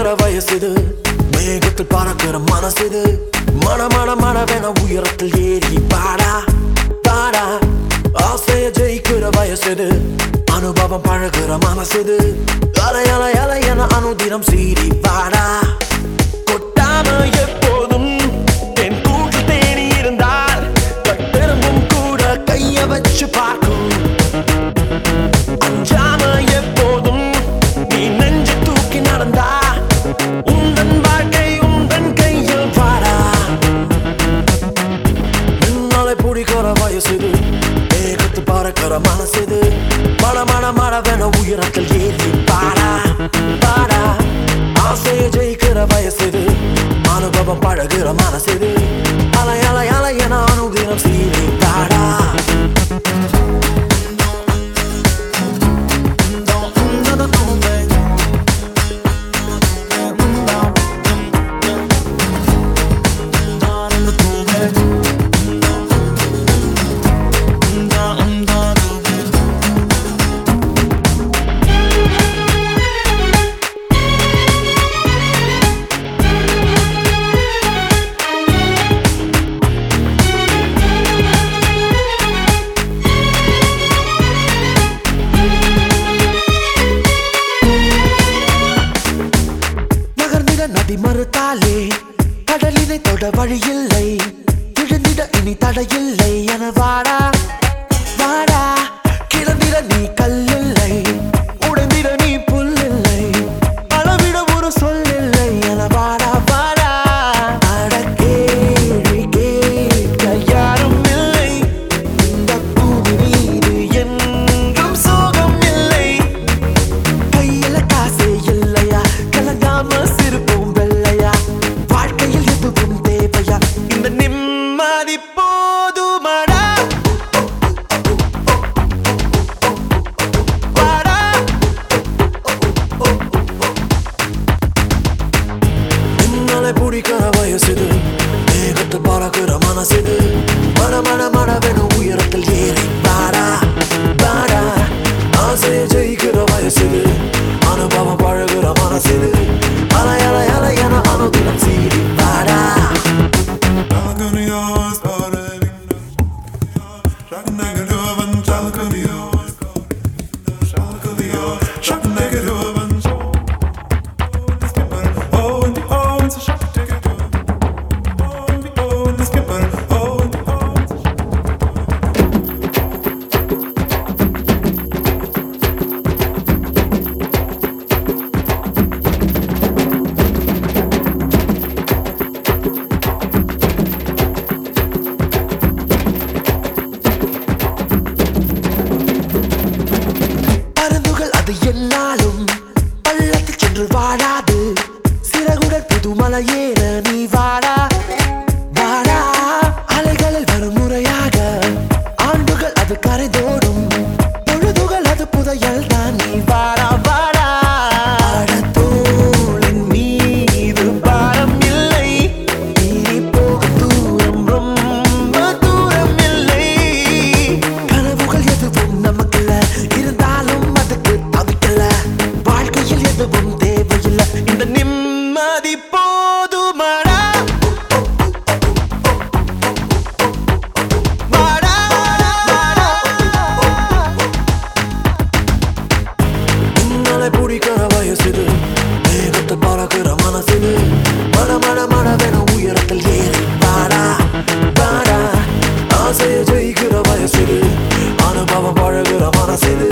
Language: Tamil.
வயசுது மேகத்தில் பறக்கிற மனசுது மன மன மனவென உயரத்தில் ஏறி பாடா பாடா ஆசைய ஜெயிக்கிற வயசுது அனுபவம் பழகுற மனசுது அலை அலை அலை என அனுதினம் சீறி பாடா கொட்டாம எப்போதும் என் கூட்டு தேனி இருந்தால் கட்டெரும்பும் கூட கைய வச்சு பார்க்கும் அஞ்சாம எப்போதும் நீ நெஞ்சு தூக்கி நடந்தா உந்தன் வாழ்க்கை உந்தன் கையில் பாடா நின்னாலே பிடிக்கிற வயசுது ஏகத்து பறக்கிற மனசுது மன மன மனவென உயரத்தில் ஏறி பாடா பாடா ஆசையை ஜெயிக்கிற வயசுது அனுபவம் பழகுற மனசுது அலை அலை அலை என அனுதினம் சீறி பாடா நகர்ந்திட நதி மறுத்தாலே கடலினை தொட வழியில்லை விழுந்திட இனி தடையில்லை என வாடா வாடா கிளந்திட நீ கல்லில்லை உடைந்திட நீ புல்லில்லை அளவிட ஒரு சொல்லில்லை என வாடா வாடா அட கேள்வி கேட்க யாரும் இல்லை இந்த பூமி மீது என்றும் சோகம் இல்லை கையில காசே இல்லையா கலங்காம சிரிப்பும் வெள்ளையா வாழ்க்கையில் எதுவும் தேவையா இந்த நிம்மதி போதுமடா வாடா. நின்னாலே பிடிக்கிற வயசுது மேகத்து பறக்கிற மனசுது மன மன மனவென உயரத்தில் ஏறி பாடா பாடா ஆசையை ஜெயிக்கிற வயசுது அனுபவம் பழகுற மனசுது அலை அலை அலை என அனுதினம் சீறி பாடா பருந்துகள் அது என்னாலும் பள்ளத்தில் சென்று வாழாது சிறகுடன் புதுமலை ஏற நீ வாடா வாடா அலைகளில் வரும் முறையாக ஆண்டுகள் அது கரைதோடும் பொழுதுகள் அது புதையல் தான் நீ வாடா வாடா தோளின் மீது பாரம் இல்லை நீ போகும் தூரம் ரொம்ப தூரம் இல்லை கனவுகள் எதுவும் நமக்குள்ள இருந்தாலும் அதுக்கு தவிக்கல வாழ்க்கையில் எதுவும் தேவையில்லை இந்த நிம்மதி போதுமடா வாடா, வாடா. உன்னாலே பிடிக்கிற வயசுது மேகத்தை பறக்கிற மனசுது மன மன மனவென உயரத்தில் ஏறி பாடா பாடா ஆசையை ஜெயிக்கிற வயசுது அனுபவம் பழகுற மனசுது